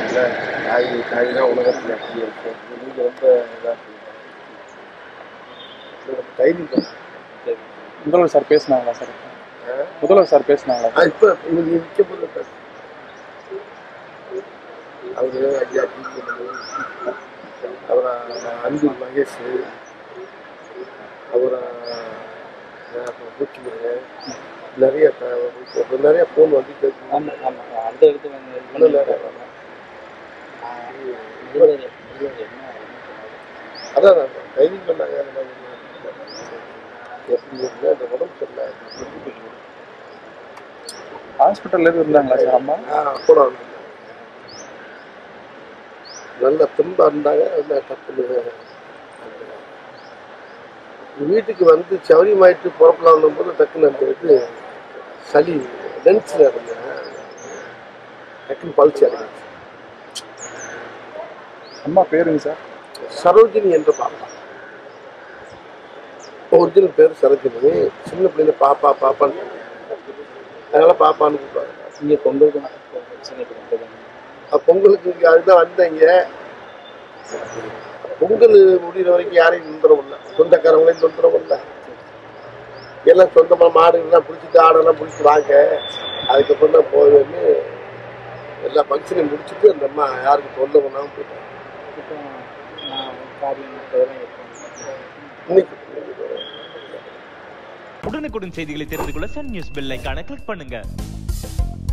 இல்லை தாய் தாய் தான் உலகத்தில் அப்படி இருக்கும் நீங்கள் ரொம்ப இதாக தைரியம் தான். முதல்வர் சார் பேசினாங்களா சார் ஆ? முதல்வர் சார் பேசினாங்களா ஆ, இப்ப நீங்க நிக்க போது அவரு ஐயா டிகே அவரா அன்பில் மகேஷ் அவரா பூச்சிமுருங்க நிறைய த- இப்ப நிறைய ஃபோன் வந்துட்டு இருக்கு. ஆமா ஆமா அந்த இடத்துல வந்து இது இன்னும் நிறைய பண்ணிருக்காங்க. முதல்வர் முதல்வர் என்ன அதான் அதான் டைமிங் பண்ணாங்க அந்த மாதிரி எப்படி இருந்தா அந்த உடம்பு சரியில்லை ஹாஸ்பிட்டல்ல இருந்து இருந்தாங்களா சார் அம்மா ஆ, கூட வந்தாங்க. நல்ல துன்பா இருந்தாங்க நல்ல டப்புன்னு வீட்டுக்கு வந்து சௌரியமாயிட்டு புறப்படலாம் போது டக்குன்னு அந்த இது சளி லென்ஸில் இருந்தேன் டக்குன்னு பழிச்சு இறங்கிச்சு அம்மா பேருங்க சார் சரோஜினி என்று பாப்பா ஒரிஜினல் பேர் சரோஜினி சின்ன பிள்ளைங்க பாப்பா பாப்பான்னு அதனால பாப்பான்னு கூப்பிடுவாங்க இங்க பொங்கலுக்கு பிரச்சனை பொங்கல் அப்ப பொங்கலுக்கு இங்க அதுதான் வந்தீங்க பொங்கல் முடிகிற வரைக்கும் யாரையும் தொந்தரவு இல்லை சொந்தக்காரங்களையும் தொந்தரவு இல்லை எல்லாம் சொந்தமா மாடுகள்லாம் பிடிச்சிட்டு ஆடெல்லாம் பிடிச்சி வாங்க அதுக்கப்புறம் தான் போவேன்னு எல்லா ஃபங்க்ஷனையும் முடிச்சுட்டு அந்த அம்மா யாருக்கும் தொல்லை பண்ணாமல் போயிட்டாங்க இப்போ நான் காரியம் மற்றவரை இருக்கேன் இன்னைக்கு உடனுக்குடன் செய்திகளை தெரிந்து கொள்ள சன் நியூஸ் பெல் ஐகானை கிளிக் பண்ணுங்க